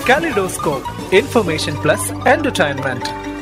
Kaleidoscope, information plus entertainment.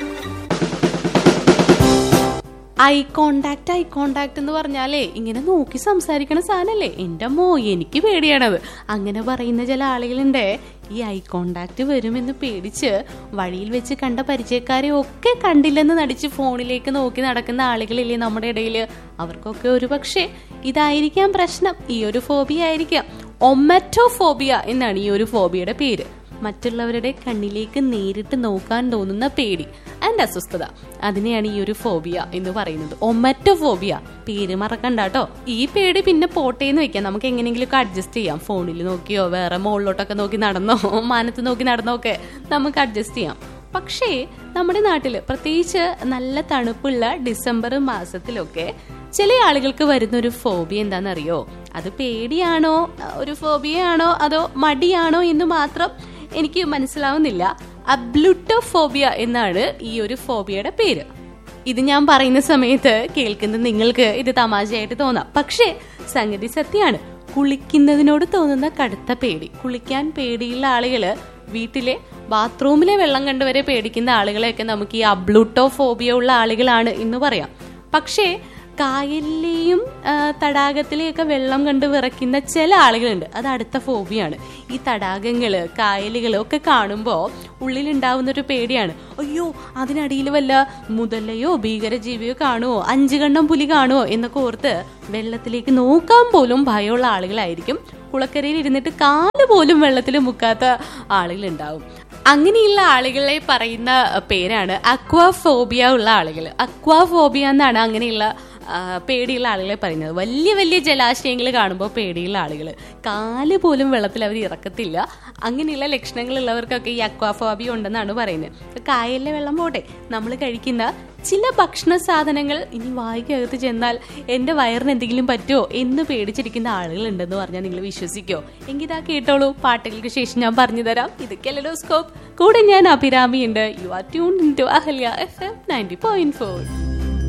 Eye contact eye contact എന്ന് പറഞ്ഞാലേ ഇങ്ങനെ നോക്കി സംസാരിക്കണ സാധനല്ലേ എൻ്റെ മോ എനിക്ക് പേടിയാണത് അങ്ങനെ പറയുന്ന ചില ആളുകളുണ്ട് ഈ ഐ കോണ്ടാക്ട് വരുമെന്ന് പേടിച്ച് വഴിയിൽ വെച്ച് കണ്ട പരിചയക്കാരെ ഒക്കെ കണ്ടില്ലെന്ന് നടിച്ച് ഫോണിലേക്ക് നോക്കി നടക്കുന്ന ആളുകളില്ലേ നമ്മുടെ ഇടയിൽ അവർക്കൊക്കെ ഒരു പക്ഷേ ഇതായിരിക്കാം പ്രശ്നം ഈ ഒരു ഫോബിയ ആയിരിക്കാം ഒമറ്റോഫോബിയ എന്നാണ് ഈ ഒരു ഫോബിയയുടെ പേര് മറ്റുള്ളവരുടെ കണ്ണിലേക്ക് നേരിട്ട് നോക്കാൻ തോന്നുന്ന പേടി ആൻഡ് അസ്വസ്ഥത അതിനെയാണ് ഈ ഒരു ഫോബിയ എന്ന് പറയുന്നത് ഒമറ്റോഫോബിയ പേര് മറക്കണ്ട കേട്ടോ ഈ പേടി പിന്നെ പോട്ടേന്ന് വെക്കാം നമുക്ക് എങ്ങനെയെങ്കിലുമൊക്കെ അഡ്ജസ്റ്റ് ചെയ്യാം ഫോണിൽ നോക്കിയോ വേറെ മുകളിലോട്ടൊക്കെ നോക്കി നടന്നോ മാനത്ത് നോക്കി നടന്നോ ഒക്കെ നമുക്ക് അഡ്ജസ്റ്റ് ചെയ്യാം പക്ഷേ നമ്മുടെ നാട്ടിൽ പ്രത്യേകിച്ച് നല്ല തണുപ്പുള്ള ഡിസംബർ മാസത്തിലൊക്കെ ചില ആളുകൾക്ക് വരുന്ന ഒരു ഫോബിയ എന്താണെന്നറിയോ അത് പേടിയാണോ ഒരു ഫോബിയാണോ അതോ മടിയാണോ എന്ന് മാത്രം എനിക്ക് മനസ്സിലാവുന്നില്ല അബ്ലുട്ടോഫോബിയ എന്നാണ് ഈ ഒരു ഫോബിയയുടെ പേര് ഇത് ഞാൻ പറയുന്ന സമയത്ത് കേൾക്കുന്ന നിങ്ങൾക്ക് ഇത് തമാശയായിട്ട് തോന്നാം പക്ഷേ സംഗതി സത്യമാണ് കുളിക്കുന്നതിനോട് തോന്നുന്ന കടുത്ത പേടി കുളിക്കാൻ പേടിയുള്ള ആളുകള് വീട്ടിലെ ബാത്റൂമിലെ വെള്ളം കണ്ടുവരെ പേടിക്കുന്ന ആളുകളെയൊക്കെ നമുക്ക് ഈ അബ്ലൂട്ടോഫോബിയ ഉള്ള ആളുകളാണ് എന്ന് പറയാം പക്ഷേ കായലിലെയും ആ, തടാകത്തിലെയൊക്കെ വെള്ളം കണ്ട് വിറയ്ക്കുന്ന ചില ആളുകളുണ്ട് അത് അടുത്ത ഫോബിയാണ് ഈ തടാകങ്ങള് കായലുകള് ഒക്കെ കാണുമ്പോൾ ഉള്ളിലുണ്ടാവുന്ന ഒരു പേടിയാണ് അയ്യോ അതിനടിയിൽ വല്ല മുതലയോ ഭീകരജീവിയോ കാണുമോ അഞ്ചു കണ്ണം പുലി കാണുമോ എന്നൊക്കെ ഓർത്ത് വെള്ളത്തിലേക്ക് നോക്കാൻ പോലും ഭയമുള്ള ആളുകളായിരിക്കും കുളക്കരയിൽ ഇരുന്നിട്ട് കാല് പോലും വെള്ളത്തിൽ മുക്കാത്ത ആളുകളുണ്ടാവും അങ്ങനെയുള്ള ആളുകളെ പറയുന്ന പേരാണ് അക്വാഫോബിയ ഉള്ള ആളുകൾ അക്വാഫോബിയ എന്നാണ് അങ്ങനെയുള്ള ആ, പേടിയുള്ള ആളുകളെ പറയുന്നത് വലിയ വലിയ ജലാശയങ്ങൾ കാണുമ്പോൾ പേടിയുള്ള ആളുകൾ കാല് പോലും വെള്ളത്തിൽ അവർ ഇറക്കത്തില്ല അങ്ങനെയുള്ള ലക്ഷണങ്ങളുള്ളവർക്കൊക്കെ ഈ അക്വാഫോബിയ ഉണ്ടെന്നാണ് പറയുന്നത് കായലിലെ വെള്ളം പോട്ടെ നമ്മൾ കഴിക്കുന്ന ചില ഭക്ഷണ സാധനങ്ങൾ ഇനി വായിക്കകത്ത് ചെന്നാൽ എൻ്റെ വയറിന് എന്തെങ്കിലും പറ്റുമോ എന്ന് പേടിച്ചിരിക്കുന്ന ആളുകൾ ഉണ്ടെന്ന് പറഞ്ഞാൽ നിങ്ങൾ വിശ്വസിക്കോ എങ്കിൽ ഇതാ കേട്ടോളൂ പാട്ടുകൾക്ക് ശേഷം ഞാൻ പറഞ്ഞു തരാം ഇത് കെലഡോസ്കോപ്പ് കൂടെ ഞാൻ അഭിരാമി ഉണ്ട് you are tune in to Ahalya F M ninety point four